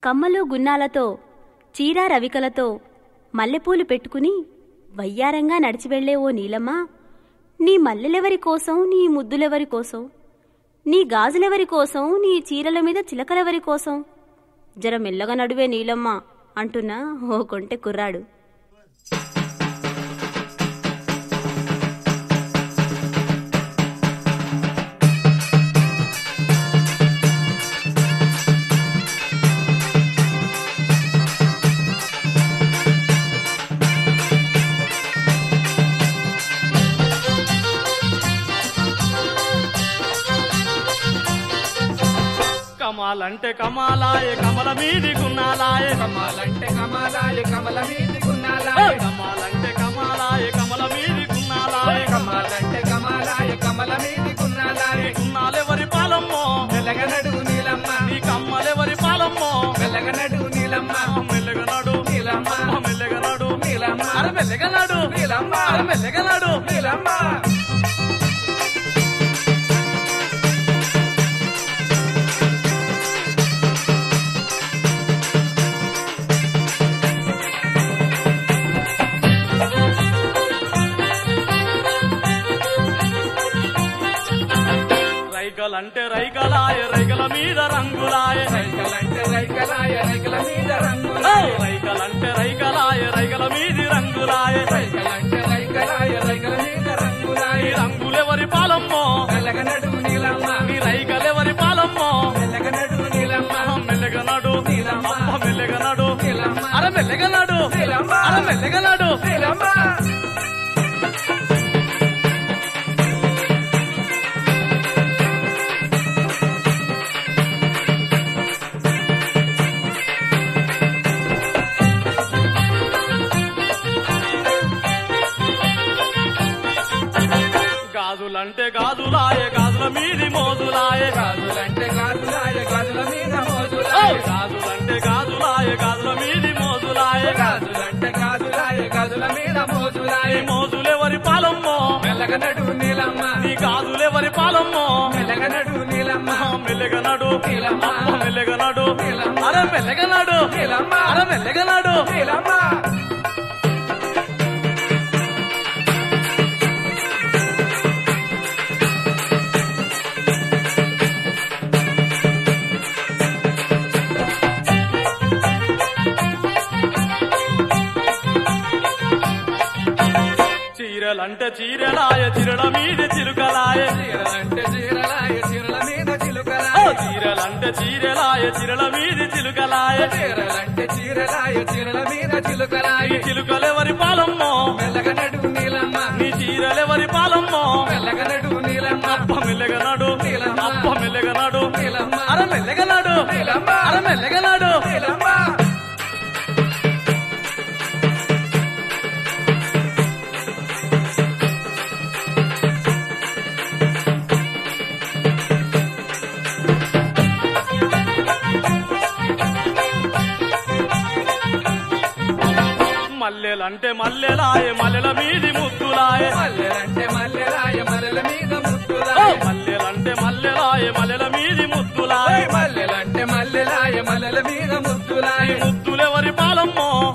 కమ్మలు గున్నాలతో చీర రవికలతో మల్లెపూలు పెట్టుకుని వయ్యారంగా నడిచి వెళ్లే ఓ నీలమ్మ నీ మల్లెలెవరి కోసం నీ ముద్దులెవరి కోసం నీ గాజులెవరి కోసం నీ చీరల మీద చిలకలెవరి కోసం జర మెల్లగా నడువే నీలమ్మ అంటున్నా ఓ కొంటె కుర్రాడు కమాలంటే కమాలాయ కమల మీది గున్నాలాయ కమాలంటే కమాలాయ కమల మీది గున్నాలాయ ఏయ్! కమాలంటే కమాలాయ కమల మీది గున్నాలాయ కమాలంటే కమాలాయ కమల మీది గున్నాలాయ గున్నాలెవరి పాలమ్మో వెలగనడు నీలమ్మ నీ కమ్మలెవరి పాలమ్మో వెలగనడు నీలమ్మ మెల్లగనాడు నీలమ్మ మెల్లగనాడు నీలమ్మ అరే మెల్లగనాడు నీలమ్మ అరే మెల్లగనాడు నీలమ్మ రైకలంటే రైకలాయ రైకల మీద రంగులాయ రైకలంటే రైకలాయ రైకల మీద రంగులాయ ఏయ్! రైకలంటే రైకలాయ రైకల మీది రంగులాయ రైకలంటే రైకలాయ రైకల మీద నీ రంగులాయ రంగులెవరి పాలమ్మో వెలగనడు నీలమ్మ నీ రైకలెవరి పాలమ్మో వెలగనడు నీలమ్మ మెల్లగనాడు నీలమ్మ అబ్బ మెల్లగనాడు నీలమ్మ అరే మెల్లగనాడు నీలమ్మ అరే మెల్లగనాడు నీలమ్మ గాజులంటే గాజులాయ గాజుల మీది మోజులాయ గాజులంటే గాజులాయ గాజుల మీద ఓ! మోజులాయ గాజులంటే గాజులాయ గాజుల మీది మోజులాయ గాజులంటే గాజులాయ గాజుల మీద నీ మోజులాయ మోజులెవరి పాలమ్మో మెల్లగనడు నీలమ్మ నీ గాజులెవరి పాలమ్మో మెల్లగనడు నీలమ్మ మెల్లగనాడు నీలమ్మ. అబ్బ మెల్లగనాడు నీలమ్మ. అరే మెల్లగనాడు నీలమ్మ అరే మెల్లగనాడు నీలమ్మ చీరలంటే చీరలాయ చిరల మీది చిలుకలాయ చీరలంటే చీరలాయ చీరల మీద ఓ! చిలుకలాయ చీరలంటే చీరలాయ చిరల మీది చిలుకలాయ చీరలంటే చీరలాయ చీరల మీద చిలుకలాయ నీ చిలుకలెవరి పాలమ్మో మెల్లగనడు నీలమ్మ నీ చీరలెవరి పాలమ్మో మెల్లగనడు నీలమ్మ అబ్బ మెల్లగనాడు నీలమ్మ. అబ్బ మెల్లగనాడు నీలమ్మ అరే మెల్లగనాడు నీలమ్మ అరే మెల్లగనాడు నీలమ్మ మల్లెలంటే మల్లెలాయ మల్లెల మీది ముద్దులాయ మల్లెలంటే మల్లెలాయ మల్లెల మీద ఓ! ముద్దులాయ మల్లెలంటే మల్లెలాయ మల్లెల మీది ముద్దులాయ మల్లెలంటే మల్లెలాయ మల్లెల మీద నీ ముద్దులాయ ముద్దులెవరి పాలమ్మో